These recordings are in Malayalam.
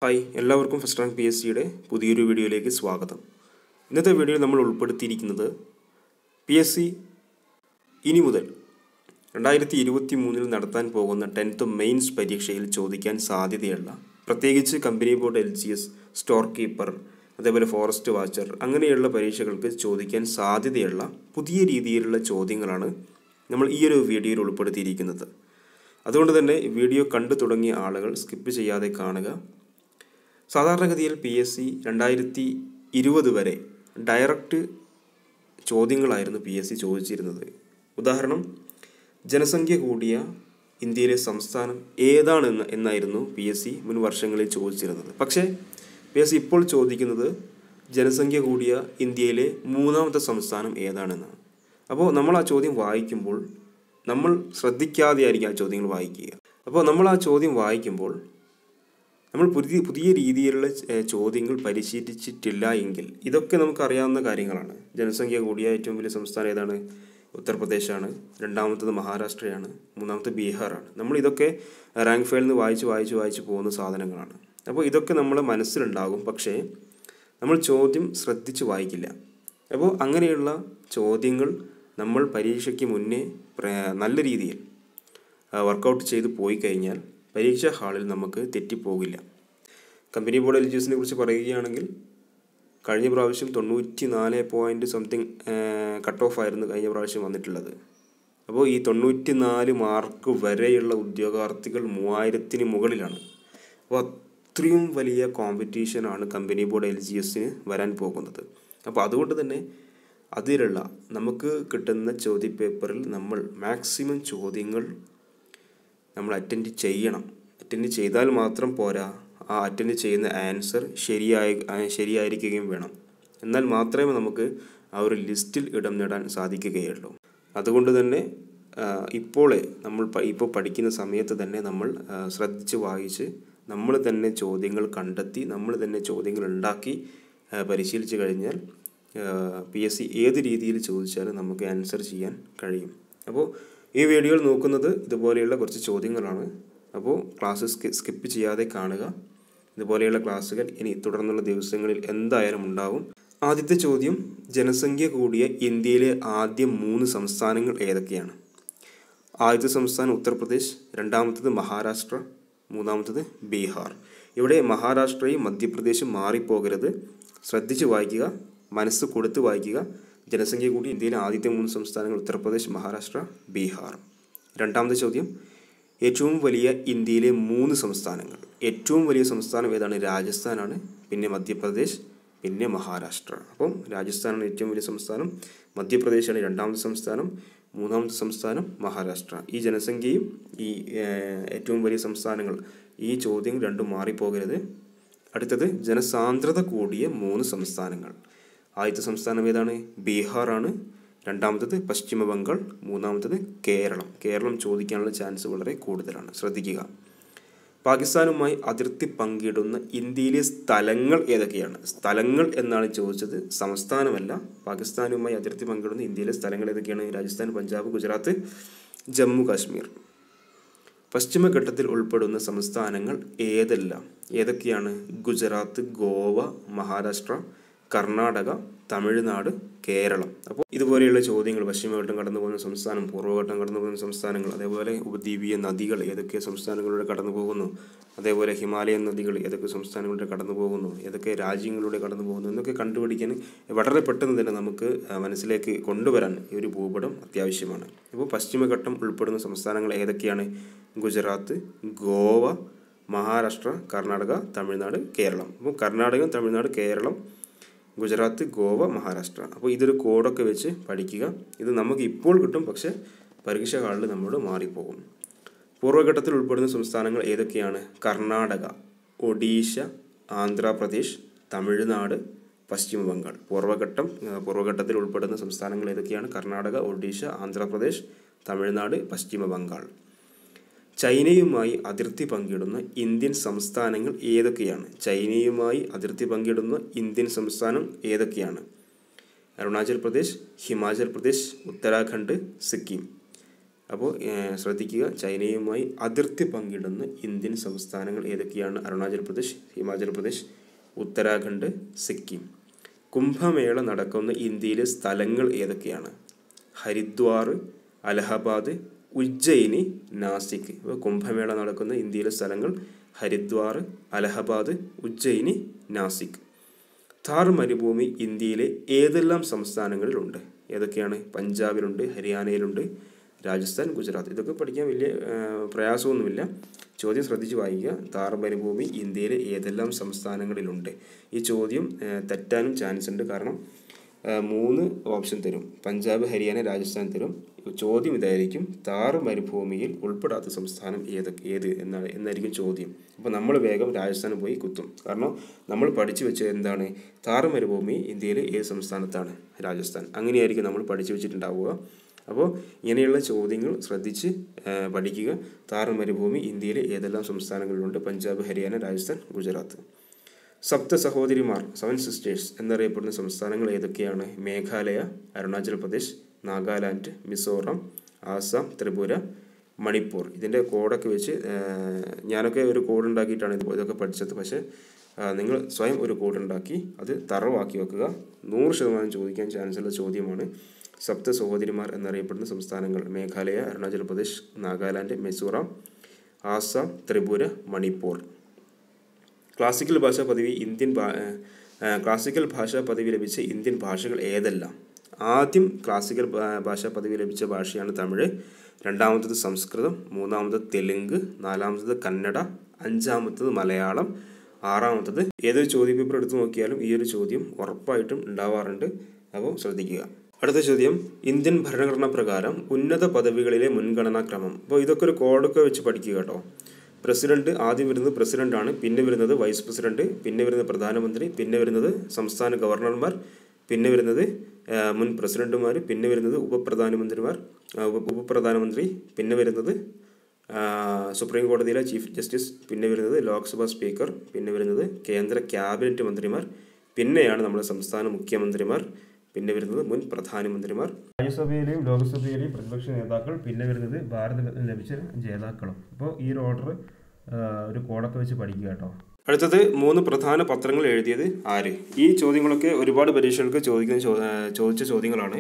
ഹായ് എല്ലാവർക്കും ഫസ്റ്റ് റാങ്ക് പി എസ് സിയുടെ പുതിയൊരു വീഡിയോയിലേക്ക് സ്വാഗതം ഇന്നത്തെ വീഡിയോയിൽ നമ്മൾ ഉൾപ്പെടുത്തിയിരിക്കുന്നത് പി എസ് സി ഇനി മുതൽ രണ്ടായിരത്തി ഇരുപത്തി മൂന്നിൽ നടത്താൻ പോകുന്ന ടെൻത്ത് മെയിൻസ് പരീക്ഷയിൽ ചോദിക്കാൻ സാധ്യതയുള്ള പ്രത്യേകിച്ച് company board L G S storekeeper അതേപോലെ ഫോറസ്റ്റ് വാച്ചർ അങ്ങനെയുള്ള പരീക്ഷകൾക്ക് ചോദിക്കാൻ സാധ്യതയുള്ള പുതിയ രീതിയിലുള്ള ചോദ്യങ്ങളാണ് നമ്മൾ ഈ ഒരു വീഡിയോയിൽ ഉൾപ്പെടുത്തിയിരിക്കുന്നത് അതുകൊണ്ട് തന്നെ വീഡിയോ കണ്ടു തുടങ്ങിയ ആളുകൾ സ്കിപ്പ് ചെയ്യാതെ കാണുക സാധാരണഗതിയിൽ പി എസ് സി രണ്ടായിരത്തി ഇരുപത് വരെ ഡയറക്റ്റ് ചോദ്യങ്ങളായിരുന്നു പി എസ് സി ചോദിച്ചിരുന്നത് ഉദാഹരണം ജനസംഖ്യ കൂടിയ ഇന്ത്യയിലെ സംസ്ഥാനം ഏതാണെന്ന് എന്നായിരുന്നു പി എസ് സി മുൻ വർഷങ്ങളിൽ ചോദിച്ചിരുന്നത് പക്ഷേ പി എസ് സി ഇപ്പോൾ ചോദിക്കുന്നത് ജനസംഖ്യ കൂടിയ ഇന്ത്യയിലെ മൂന്നാമത്തെ സംസ്ഥാനം ഏതാണെന്നാണ് അപ്പോൾ നമ്മൾ ആ ചോദ്യം വായിക്കുമ്പോൾ നമ്മൾ ശ്രദ്ധിക്കാതെയായിരിക്കും ആ ചോദ്യങ്ങൾ വായിക്കുക അപ്പോൾ നമ്മൾ ആ ചോദ്യം വായിക്കുമ്പോൾ നമ്മൾ പുതിയ പുതിയ രീതിയിലുള്ള ഏഹ്, ചോദ്യങ്ങൾ പരിശീലിച്ചിട്ടില്ല എങ്കിൽ ഇതൊക്കെ നമുക്കറിയാവുന്ന കാര്യങ്ങളാണ് ജനസംഖ്യ കൂടിയ ഏറ്റവും വലിയ സംസ്ഥാനം ഏതാണ് ഉത്തർപ്രദേശാണ് രണ്ടാമത്തത് മഹാരാഷ്ട്രയാണ് മൂന്നാമത്തെ ബീഹാറാണ് നമ്മൾ ഇതൊക്കെ റാങ്ക് ഫയലിൽ നിന്ന് വായിച്ച് വായിച്ച് വായിച്ച് പോകുന്ന സാധനങ്ങളാണ് അപ്പോൾ ഇതൊക്കെ നമ്മളെ മനസ്സിലുണ്ടാകും പക്ഷേ നമ്മൾ ചോദ്യം ശ്രദ്ധിച്ച് വായിക്കില്ല അപ്പോൾ അങ്ങനെയുള്ള ചോദ്യങ്ങൾ നമ്മൾ പരീക്ഷയ്ക്ക് മുന്നേ പ്ര- നല്ല രീതിയിൽ വർക്കൗട്ട് ചെയ്ത് പോയി കഴിഞ്ഞാൽ പരീക്ഷാ ഹാളിൽ നമുക്ക് തെറ്റിപ്പോകില്ല കമ്പനി ബോർഡ് എൽ ജി എസിനെ കുറിച്ച് പറയുകയാണെങ്കിൽ കഴിഞ്ഞ പ്രാവശ്യം തൊണ്ണൂറ്റി നാല് പോയിൻറ്റ് സംതിങ് കട്ട് ഓഫ് ആയിരുന്നു കഴിഞ്ഞ പ്രാവശ്യം വന്നിട്ടുള്ളത് അപ്പോൾ ഈ തൊണ്ണൂറ്റി നാല് മാർക്ക് വരെയുള്ള ഉദ്യോഗാർത്ഥികൾ മൂവായിരത്തിന് മുകളിലാണ് അപ്പോൾ അത്രയും വലിയ കോമ്പറ്റീഷനാണ് കമ്പനി ബോർഡ് എൽ ജി എസിന് വരാൻ പോകുന്നത് അപ്പോൾ അതുകൊണ്ട് തന്നെ അതിലുള്ള നമുക്ക് കിട്ടുന്ന ചോദ്യപേപ്പറിൽ നമ്മൾ മാക്സിമം ചോദ്യങ്ങൾ നമ്മൾ അറ്റൻഡ് ചെയ്യണം അറ്റൻഡ് ചെയ്താൽ മാത്രം പോരാ ആ അറ്റൻഡ് ചെയ്യുന്ന ആൻസർ ശരിയായി ആ, ശരിയായിരിക്കുകയും വേണം എന്നാൽ മാത്രമേ നമുക്ക് ആ ഒരു ലിസ്റ്റിൽ ഇടം നേടാൻ സാധിക്കുകയുള്ളൂ അതുകൊണ്ട് തന്നെ ആ, ഇപ്പോളെ നമ്മൾ പ- ഇപ്പോൾ പഠിക്കുന്ന സമയത്ത് തന്നെ നമ്മൾ ആ, ശ്രദ്ധിച്ച് വായിച്ച് നമ്മൾ തന്നെ ചോദ്യങ്ങൾ കണ്ടെത്തി നമ്മൾ തന്നെ ചോദ്യങ്ങൾ ഉണ്ടാക്കി ആ, പരിശീലിച്ച് കഴിഞ്ഞാൽ പി എസ് സി ഏത് രീതിയിൽ ചോദിച്ചാലും നമുക്ക് ആൻസർ ചെയ്യാൻ കഴിയും അപ്പോൾ ഈ വീഡിയോയിൽ നോക്കുന്നത് ഇതുപോലെയുള്ള കുറച്ച് ചോദ്യങ്ങളാണ് അപ്പോൾ ക്ലാസ് സ്കിപ്പ് ചെയ്യാതെ കാണുക ഇതുപോലെയുള്ള ക്ലാസ്സുകൾ ഇനി തുടർന്നുള്ള ദിവസങ്ങളിൽ എന്തായാലും ഉണ്ടാവും ആദ്യത്തെ ചോദ്യം ജനസംഖ്യ കൂടിയ ഇന്ത്യയിലെ ആദ്യ മൂന്ന് സംസ്ഥാനങ്ങൾ ഏതൊക്കെയാണ് ആദ്യത്തെ സംസ്ഥാനം ഉത്തർപ്രദേശ് രണ്ടാമത്തത് മഹാരാഷ്ട്ര മൂന്നാമത്തത് ബീഹാർ ഇവിടെ മഹാരാഷ്ട്രയും മധ്യപ്രദേശും മാറിപ്പോകരുത് ശ്രദ്ധിച്ച് വായിക്കുക മനസ്സ് കൊടുത്ത് വായിക്കുക ജനസംഖ്യ കൂടി ഇന്ത്യയിലെ ആദ്യത്തെ മൂന്ന് സംസ്ഥാനങ്ങൾ ഉത്തർപ്രദേശ് മഹാരാഷ്ട്ര ബീഹാർ രണ്ടാമത്തെ ചോദ്യം ഏറ്റവും വലിയ ഇന്ത്യയിലെ മൂന്ന് സംസ്ഥാനങ്ങൾ ഏറ്റവും വലിയ സംസ്ഥാനം ഏതാണ് രാജസ്ഥാനാണ് പിന്നെ മധ്യപ്രദേശ് പിന്നെ മഹാരാഷ്ട്ര അപ്പം രാജസ്ഥാനാണ് ഏറ്റവും വലിയ സംസ്ഥാനം മധ്യപ്രദേശാണ് രണ്ടാമത്തെ സംസ്ഥാനം മൂന്നാമത്തെ സംസ്ഥാനം മഹാരാഷ്ട്ര ഈ ജനസംഖ്യയും ഈ ഏഹ്, ഏറ്റവും വലിയ സംസ്ഥാനങ്ങൾ ഈ ചോദ്യം രണ്ടും മാറിപ്പോകരുത് അടുത്തത് ജനസാന്ദ്രത കൂടിയ മൂന്ന് സംസ്ഥാനങ്ങൾ ആദ്യത്തെ സംസ്ഥാനം ഏതാണ് ബീഹാറാണ് രണ്ടാമത്തത് പശ്ചിമ ബംഗാൾ മൂന്നാമത്തത് കേരളം കേരളം ചോദിക്കാനുള്ള ചാൻസ് വളരെ കൂടുതലാണ് ശ്രദ്ധിക്കുക പാകിസ്ഥാനുമായി അതിർത്തി പങ്കിടുന്ന ഇന്ത്യയിലെ സ്ഥലങ്ങൾ ഏതൊക്കെയാണ് സ്ഥലങ്ങൾ എന്നാണ് ചോദിച്ചത് സംസ്ഥാനമല്ല പാകിസ്ഥാനുമായി അതിർത്തി പങ്കിടുന്ന ഇന്ത്യയിലെ സ്ഥലങ്ങൾ ഏതൊക്കെയാണ് രാജസ്ഥാൻ പഞ്ചാബ് ഗുജറാത്ത് ജമ്മു കാശ്മീർ പശ്ചിമഘട്ടത്തിൽ ഉൾപ്പെടുന്ന സംസ്ഥാനങ്ങൾ ഏതെല്ലാം ഏതൊക്കെയാണ് ഗുജറാത്ത് ഗോവ മഹാരാഷ്ട്ര കർണാടക തമിഴ്നാട് കേരളം അപ്പോൾ ഇതുപോലെയുള്ള ചോദ്യങ്ങൾ പശ്ചിമഘട്ടം കടന്നു പോകുന്ന സംസ്ഥാനം പൂർവ്വഘട്ടം കടന്നു പോകുന്ന സംസ്ഥാനങ്ങൾ അതേപോലെ ഉപദ്വീപീയ നദികൾ ഏതൊക്കെ സംസ്ഥാനങ്ങളിലൂടെ കടന്നു പോകുന്നു അതേപോലെ ഹിമാലയൻ നദികൾ ഏതൊക്കെ സംസ്ഥാനങ്ങളിലൂടെ കടന്നു പോകുന്നു ഏതൊക്കെ രാജ്യങ്ങളിലൂടെ കടന്നു പോകുന്നു എന്നൊക്കെ കണ്ടുപിടിക്കാൻ വളരെ പെട്ടെന്ന് തന്നെ നമുക്ക് ആ, മനസ്സിലേക്ക് കൊണ്ടുവരാൻ ഈ ഒരു ഭൂപടം അത്യാവശ്യമാണ് അപ്പോൾ പശ്ചിമഘട്ടം ഉൾപ്പെടുന്ന സംസ്ഥാനങ്ങൾ ഏതൊക്കെയാണ് ഗുജറാത്ത് ഗോവ മഹാരാഷ്ട്ര കർണാടക തമിഴ്നാട് കേരളം അപ്പോൾ കർണാടകം തമിഴ്നാട് കേരളം ഗുജറാത്ത് ഗോവ മഹാരാഷ്ട്ര അപ്പോൾ ഇതൊരു കോഡൊക്കെ വെച്ച് പഠിക്കുക ഇത് നമുക്ക് ഇപ്പോൾ കിട്ടും പക്ഷേ പരീക്ഷ കാളിൽ നമ്മളോട് മാറിപ്പോകും പൂർവ്വഘട്ടത്തിൽ ഉൾപ്പെടുന്ന സംസ്ഥാനങ്ങൾ ഏതൊക്കെയാണ് കർണാടക ഒഡീഷ ആന്ധ്രാപ്രദേശ് തമിഴ്നാട് പശ്ചിമ ബംഗാൾ പൂർവ്വഘട്ടം ആ, പൂർവ്വഘട്ടത്തിൽ ഉൾപ്പെടുന്ന സംസ്ഥാനങ്ങൾ ഏതൊക്കെയാണ് കർണാടക ഒഡീഷ ആന്ധ്രാപ്രദേശ് തമിഴ്നാട് പശ്ചിമ ബംഗാൾ ചൈനയുമായി അതിർത്തി പങ്കിടുന്ന ഇന്ത്യൻ സംസ്ഥാനങ്ങൾ ഏതൊക്കെയാണ് ചൈനയുമായി അതിർത്തി പങ്കിടുന്ന ഇന്ത്യൻ സംസ്ഥാനം ഏതൊക്കെയാണ് അരുണാചൽ പ്രദേശ് ഹിമാചൽ പ്രദേശ് ഉത്തരാഖണ്ഡ് സിക്കിം അപ്പോൾ ഏഹ്, ശ്രദ്ധിക്കുക ചൈനയുമായി അതിർത്തി പങ്കിടുന്ന ഇന്ത്യൻ സംസ്ഥാനങ്ങൾ ഏതൊക്കെയാണ് അരുണാചൽ പ്രദേശ് ഹിമാചൽ പ്രദേശ് ഉത്തരാഖണ്ഡ് സിക്കിം കുംഭമേള നടക്കുന്ന ഇന്ത്യയിലെ സ്ഥലങ്ങൾ ഏതൊക്കെയാണ് ഹരിദ്വാർ അലഹബാദ് ഉജ്ജയിനി നാസിക് അപ്പോൾ കുംഭമേള നടക്കുന്ന ഇന്ത്യയിലെ സ്ഥലങ്ങൾ ഹരിദ്വാർ അലഹബാദ് ഉജ്ജയിനി നാസിക് ഥാർ മരുഭൂമി ഇന്ത്യയിലെ ഏതെല്ലാം സംസ്ഥാനങ്ങളിലുണ്ട് ഏതൊക്കെയാണ് പഞ്ചാബിലുണ്ട് ഹരിയാനയിലുണ്ട് രാജസ്ഥാൻ ഗുജറാത്ത് ഇതൊക്കെ പഠിക്കാൻ വലിയ ആ, പ്രയാസമൊന്നുമില്ല ചോദ്യം ശ്രദ്ധിച്ച് വായിക്കുക ഥാർ മരുഭൂമി ഇന്ത്യയിലെ ഏതെല്ലാം സംസ്ഥാനങ്ങളിലുണ്ട് ഈ ചോദ്യം ആ, തെറ്റാനും ചാൻസ് ഉണ്ട് കാരണം ആ, മൂന്ന് ഓപ്ഷൻ തരും പഞ്ചാബ് ഹരിയാന രാജസ്ഥാൻ തരും ചോദ്യം ഇതായിരിക്കും താർ മരുഭൂമിയിൽ ഉൾപ്പെടാത്ത സംസ്ഥാനം ഏത് ഏത് എന്നാണ് എന്നായിരിക്കും ചോദ്യം അപ്പോൾ നമ്മൾ വേഗം രാജസ്ഥാന് പോയി കുത്തും കാരണം നമ്മൾ പഠിച്ചു വെച്ചത് എന്താണ് താർ മരുഭൂമി ഇന്ത്യയിലെ ഏത് സംസ്ഥാനത്താണ് രാജസ്ഥാൻ അങ്ങനെയായിരിക്കും നമ്മൾ പഠിച്ചു വെച്ചിട്ടുണ്ടാവുക അപ്പോൾ ഇങ്ങനെയുള്ള ചോദ്യങ്ങൾ ശ്രദ്ധിച്ച് ആ, പഠിക്കുക താർ മരുഭൂമി ഇന്ത്യയിലെ ഏതെല്ലാം സംസ്ഥാനങ്ങളിലുണ്ട് പഞ്ചാബ് ഹരിയാന രാജസ്ഥാൻ ഗുജറാത്ത് സപ്ത സഹോദരിമാർ സെവൻ സിസ്റ്റേഴ്സ് എന്നറിയപ്പെടുന്ന സംസ്ഥാനങ്ങൾ ഏതൊക്കെയാണ് മേഘാലയ അരുണാചൽ പ്രദേശ് നാഗാലാൻഡ് മിസോറാം ആസാം ത്രിപുര മണിപ്പൂർ ഇതിൻ്റെ കോഡൊക്കെ വെച്ച് ആ, ഞാനൊക്കെ ഒരു കോഡ് ഉണ്ടാക്കിയിട്ടാണ് ഇത് ഇതൊക്കെ പഠിച്ചത് പക്ഷേ ആ, നിങ്ങൾ സ്വയം ഒരു കോഡ് ഉണ്ടാക്കി അത് തറവാക്കി വെക്കുക നൂറ് ശതമാനം ചോദിക്കാൻ ചാൻസ് ഉള്ള ചോദ്യമാണ് സപ്ത സഹോദരിമാർ എന്നറിയപ്പെടുന്ന സംസ്ഥാനങ്ങൾ മേഘാലയ അരുണാചൽ പ്രദേശ് നാഗാലാൻഡ് മിസോറാം ആസാം ത്രിപുര മണിപ്പൂർ ക്ലാസിക്കൽ ഭാഷാ പദവി ഇന്ത്യൻ ഭാ ആ, ക്ലാസിക്കൽ ഭാഷാ പദവി ലഭിച്ച ഇന്ത്യൻ ഭാഷകൾ ഏതെല്ലാം ആദ്യം ക്ലാസിക്കൽ ഭാ- ഭാഷാ പദവി ലഭിച്ച ഭാഷയാണ് തമിഴ് രണ്ടാമത്തത് സംസ്കൃതം മൂന്നാമത്തത് തെലുങ്ക് നാലാമത്തത് കന്നഡ അഞ്ചാമത്തത് മലയാളം ആറാമത്തത് ഏതൊരു ചോദ്യപേപ്പർ എടുത്തു നോക്കിയാലും ഈ ഒരു ചോദ്യം ഉറപ്പായിട്ടും ഉണ്ടാവാറുണ്ട് അപ്പോൾ ശ്രദ്ധിക്കുക അടുത്ത ചോദ്യം ഇന്ത്യൻ ഭരണഘടന പ്രകാരം ഉന്നത പദവികളിലെ മുൻഗണനാ ക്രമം അപ്പോൾ ഇതൊക്കെ ഒരു കോഡൊക്കെ വെച്ച് പഠിക്കുക കേട്ടോ പ്രസിഡന്റ് ആദ്യം വരുന്നത് പ്രസിഡന്റാണ് പിന്നെ വരുന്നത് വൈസ് പ്രസിഡന്റ് പിന്നെ വരുന്നത് പ്രധാനമന്ത്രി പിന്നെ വരുന്നത് സംസ്ഥാന ഗവർണർമാർ പിന്നെ വരുന്നത് ആ, മുൻ പ്രസിഡന്റുമാർ പിന്നെ വരുന്നത് ഉപപ്രധാനമന്ത്രിമാർ ആ, ഉപ ഉപപ്രധാനമന്ത്രി പിന്നെ വരുന്നത് ആ, സുപ്രീം കോടതിയിലെ ചീഫ് ജസ്റ്റിസ് പിന്നെ വരുന്നത് ലോക്സഭാ സ്പീക്കർ പിന്നെ വരുന്നത് കേന്ദ്ര ക്യാബിനറ്റ് മന്ത്രിമാർ പിന്നെയാണ് നമ്മുടെ സംസ്ഥാന മുഖ്യമന്ത്രിമാർ പിന്നെ വരുന്നത് മുൻ പ്രധാനമന്ത്രിമാർ രാജ്യസഭയിലെയും ലോക്സഭയിലെയും പ്രതിപക്ഷ നേതാക്കൾ പിന്നെ വരുന്നത് ഭാരത രത്ന ലഭിച്ച ജേതാക്കളും അപ്പോൾ ഈ ഒരു ഓർഡർ ഒരു കോഡൊക്കെ വെച്ച് പഠിക്കുക കേട്ടോ അടുത്തത് മൂന്ന് പ്രധാന പത്രങ്ങൾ എഴുതിയത് ആര് ഈ ചോദ്യങ്ങളൊക്കെ ഒരുപാട് പരീക്ഷകൾക്ക് ചോദിക്കുന്ന ചോ- ആ, ചോദിച്ച ചോദ്യങ്ങളാണ്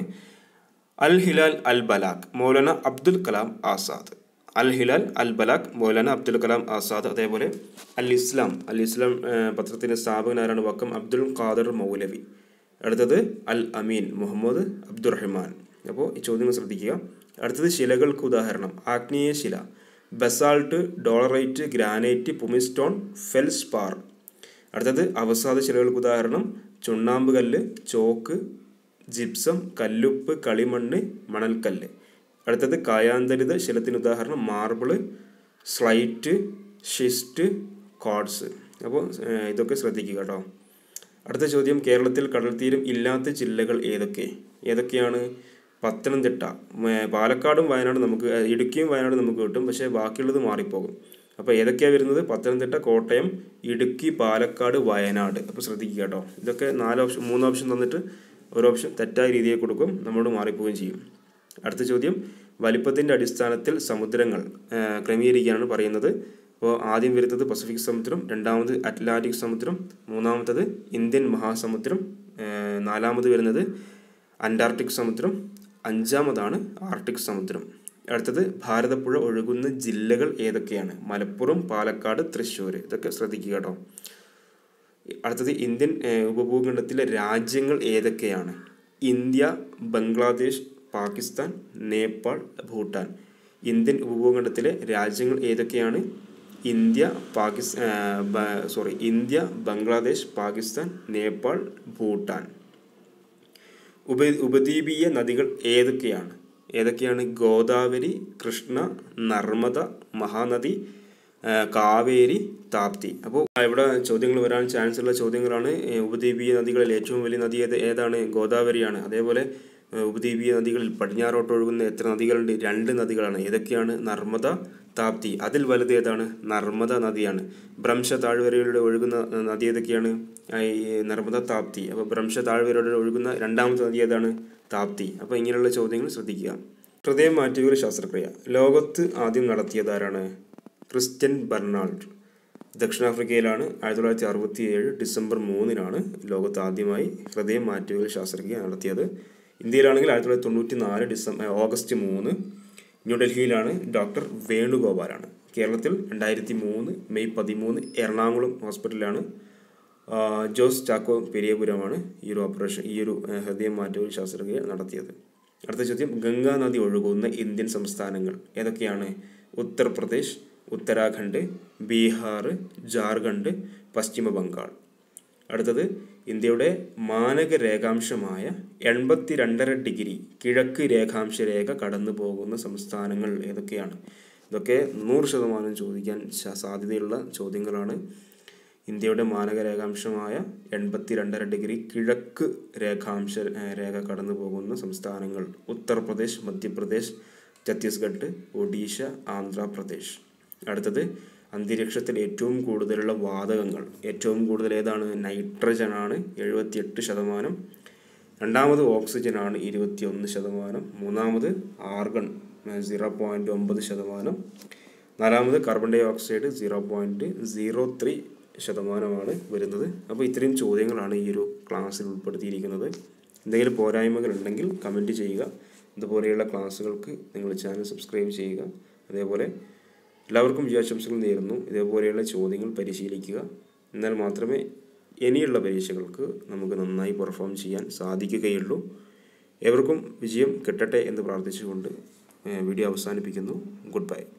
അൽ ഹിലാൽ അൽ ബലാഖ് മൗലാന അബ്ദുൽ കലാം ആസാദ് അൽ ഹിലാൽ അൽ ബലാഖ് മൗലാന അബ്ദുൽ കലാം ആസാദ് അതേപോലെ അൽ ഇസ്ലാം അൽ ഇസ്ലാം ആ, പത്രത്തിന്റെ സ്ഥാപകനാരാണ് വക്കം അബ്ദുൽ ഖാദർ മൗലവി അടുത്തത് അൽ അമീൻ മുഹമ്മദ് അബ്ദുറഹ്മാൻ അപ്പോൾ ഈ ചോദ്യങ്ങൾ ശ്രദ്ധിക്കുക അടുത്തത് ശിലകൾക്ക് ഉദാഹരണം ആഗ്നേയ ശില basalt dolerite granite pumice stone felspar അടുത്തത് അവസാദ ശിലകൾക്ക് ഉദാഹരണം ചുണ്ണാമ്പ് കല്ല് ചോക്ക് ജിപ്സം കല്ലുപ്പ് കളിമണ്ണ് മണൽക്കല്ല് അടുത്തത് കായാന്തരിത ശിലത്തിന് ഉദാഹരണം മാർബിള് സ്ലൈറ്റ് ഷിസ്റ്റ് കോഡ്സ് അപ്പോൾ ഏഹ്, ഇതൊക്കെ ശ്രദ്ധിക്കുക കേട്ടോ അടുത്ത ചോദ്യം കേരളത്തിൽ കടൽത്തീരം ഇല്ലാത്ത ജില്ലകൾ ഏതൊക്കെ ഏതൊക്കെയാണ് പത്തനംതിട്ട ഏർ പാലക്കാടും വയനാടും നമുക്ക് ഏർ ഇടുക്കിയും വയനാടും നമുക്ക് കിട്ടും പക്ഷേ ബാക്കിയുള്ളത് മാറിപ്പോകും അപ്പോൾ ഏതൊക്കെയാണ് വരുന്നത് പത്തനംതിട്ട കോട്ടയം ഇടുക്കി പാലക്കാട് വയനാട് അപ്പോൾ ശ്രദ്ധിക്കുക കേട്ടോ ഇതൊക്കെ നാല് ഓപ്ഷൻ മൂന്ന് ഓപ്ഷൻ തന്നിട്ട് ഒരു ഓപ്ഷൻ തെറ്റായ രീതിയിൽ കൊടുക്കും നമ്മളോട് മാറിപ്പോവുകയും ചെയ്യും അടുത്ത ചോദ്യം വലിപ്പത്തിൻ്റെ അടിസ്ഥാനത്തിൽ സമുദ്രങ്ങൾ ഏർ ക്രമീകരിക്കാനാണ് പറയുന്നത് അപ്പോൾ ആദ്യം വരുന്നത് പസഫിക് സമുദ്രം രണ്ടാമത് അറ്റ്ലാന്റിക് സമുദ്രം മൂന്നാമത്തത് ഇന്ത്യൻ മഹാസമുദ്രം ഏർ നാലാമത് വരുന്നത് അന്റാർട്ടിക് സമുദ്രം അഞ്ചാമതാണ് ആർട്ടിക് സമുദ്രം അടുത്തത് ഭാരതപ്പുഴ ഒഴുകുന്ന ജില്ലകൾ ഏതൊക്കെയാണ് മലപ്പുറം പാലക്കാട് തൃശ്ശൂർ ഇതൊക്കെ ശ്രദ്ധിക്കുക കേട്ടോ അടുത്തത് ഇന്ത്യൻ ഏഹ്, ഉപഭൂഖണ്ഡത്തിലെ രാജ്യങ്ങൾ ഏതൊക്കെയാണ് ഇന്ത്യ ബംഗ്ലാദേശ് പാകിസ്ഥാൻ നേപ്പാൾ ഭൂട്ടാൻ ഇന്ത്യൻ ഉപഭൂഖണ്ഡത്തിലെ രാജ്യങ്ങൾ ഏതൊക്കെയാണ് ഇന്ത്യ പാകിസ് സോറി ഇന്ത്യ ബംഗ്ലാദേശ് പാകിസ്ഥാൻ നേപ്പാൾ ഭൂട്ടാൻ ഉപ ഉപദ്വീപീയ നദികൾ ഏതൊക്കെയാണ് ഏതൊക്കെയാണ് ഗോദാവരി കൃഷ്ണ നർമ്മദ മഹാനദി ആ, കാവേരി താപ്തി അപ്പോൾ ഇവിടെ ചോദ്യങ്ങൾ വരാൻ ചാൻസ് ഉള്ള ചോദ്യങ്ങളാണ് ഏ, ഉപദ്വീപീയ നദികളിൽ ഏറ്റവും വലിയ നദി ഏത് ഏതാണ് ഗോദാവരിയാണ് അതേപോലെ ഏ, ഉപദ്വീപീയ നദികളിൽ പടിഞ്ഞാറോട്ട് ഒഴുകുന്ന എത്ര നദികളുണ്ട് രണ്ട് നദികളാണ് ഏതൊക്കെയാണ് നർമ്മദ താപ്തി അതിൽ വലുത് ഏതാണ് നർമ്മദ നദിയാണ് ഭ്രംശ താഴ്വരയിലൂടെ ഒഴുകുന്ന നദി ഏതൊക്കെയാണ് ആ, ഈ നർമ്മദ താപ്തി അപ്പോൾ ഭ്രംശ താഴ്വരയിലൂടെ ഒഴുകുന്ന രണ്ടാമത്തെ നദി ഏതാണ് താപ്തി അപ്പോൾ ഇങ്ങനെയുള്ള ചോദ്യങ്ങൾ ശ്രദ്ധിക്കുക ഹൃദയം മാറ്റിയ ഒരു ശസ്ത്രക്രിയ ലോകത്ത് ആദ്യം നടത്തിയതാരാണ് ക്രിസ്ത്യൻ ബെർണാൾഡ് ദക്ഷിണാഫ്രിക്കയിലാണ് ആയിരത്തി തൊള്ളായിരത്തി അറുപത്തി ഏഴ് ഡിസംബർ മൂന്നിനാണ് ലോകത്ത് ആദ്യമായി ഹൃദയം മാറ്റിവെക്കൽ ശസ്ത്രക്രിയ നടത്തിയത് ഇന്ത്യയിലാണെങ്കിൽ ആയിരത്തി തൊള്ളായിരത്തി തൊണ്ണൂറ്റി നാല് ഡിസംബർ ഓഗസ്റ്റ് മൂന്ന് ന്യൂഡൽഹിയിലാണ് ഡോക്ടർ വേണുഗോപാലാണ് കേരളത്തിൽ രണ്ടായിരത്തി മൂന്ന് മെയ് പതിമൂന്ന് എറണാകുളം ഹോസ്പിറ്റലിലാണ് ആ, ജോസ് ചാക്കോ പെരിയപുരമാണ് ഈ ഒരു ഓപ്പറേഷൻ ഈ ഒരു ആ, ഹൃദയം മാറ്റവും ശസ്ത്രക്രിയ നടത്തിയത് അടുത്ത ചോദ്യം ഗംഗാ നദി ഒഴുകുന്ന ഇന്ത്യൻ സംസ്ഥാനങ്ങൾ ഏതൊക്കെയാണ് ഉത്തർപ്രദേശ് ഉത്തരാഖണ്ഡ് ബീഹാർ ജാർഖണ്ഡ് പശ്ചിമ ബംഗാൾ അടുത്തത് ഇന്ത്യയുടെ മാനക രേഖാംശമായ എൺപത്തി രണ്ടര ഡിഗ്രി കിഴക്ക് രേഖാംശ രേഖ കടന്നു പോകുന്ന സംസ്ഥാനങ്ങൾ ഏതൊക്കെയാണ് ഇതൊക്കെ നൂറ് ശതമാനം ചോദിക്കാൻ ശ- സാധ്യതയുള്ള ചോദ്യങ്ങളാണ് ഇന്ത്യയുടെ മാനക രേഖാംശമായ എൺപത്തി രണ്ടര ഡിഗ്രി കിഴക്ക് രേഖാംശ ഏഹ്, രേഖ കടന്നു പോകുന്ന സംസ്ഥാനങ്ങൾ ഉത്തർപ്രദേശ് മധ്യപ്രദേശ് ഛത്തീസ്ഗഡ് ഒഡീഷ ആന്ധ്രാപ്രദേശ് അടുത്തത് അന്തരീക്ഷത്തിൽ ഏറ്റവും കൂടുതലുള്ള വാതകങ്ങൾ ഏറ്റവും കൂടുതൽ ഏതാണ് നൈട്രജൻ ആണ് എഴുപത്തിയെട്ട് ശതമാനം രണ്ടാമത് ഓക്സിജൻ ആണ് ഇരുപത്തിയൊന്ന് ശതമാനം മൂന്നാമത് ആർഗൺ സീറോ പോയിൻറ്റ് ഒമ്പത് ശതമാനം നാലാമത് carbon dioxide zero point zero three ശതമാനമാണ് വരുന്നത് അപ്പോൾ ഇത്രയും ചോദ്യങ്ങളാണ് ഈ ഒരു ക്ലാസ്സിൽ ഉൾപ്പെടുത്തിയിരിക്കുന്നത് എന്തെങ്കിലും പോരായ്മകൾ ഉണ്ടെങ്കിൽ കമൻറ്റ് ചെയ്യുക ഇതുപോലെയുള്ള ക്ലാസ്സുകൾക്ക് നിങ്ങൾ ചാനൽ സബ്സ്ക്രൈബ് ചെയ്യുക അതേപോലെ എല്ലാവർക്കും വിജയാശംസകൾ നേരുന്നു ഇതേപോലെയുള്ള ചോദ്യങ്ങൾ പരിശീലിക്കുക എന്നാൽ മാത്രമേ ഇനിയുള്ള പരീക്ഷകൾക്ക് നമുക്ക് നന്നായി പെർഫോം ചെയ്യാൻ സാധിക്കുകയുള്ളൂ ഏവർക്കും വിജയം കിട്ടട്ടെ എന്ന് പ്രാർത്ഥിച്ചുകൊണ്ട് ഏഹ്, വീഡിയോ അവസാനിപ്പിക്കുന്നു ഗുഡ് ബൈ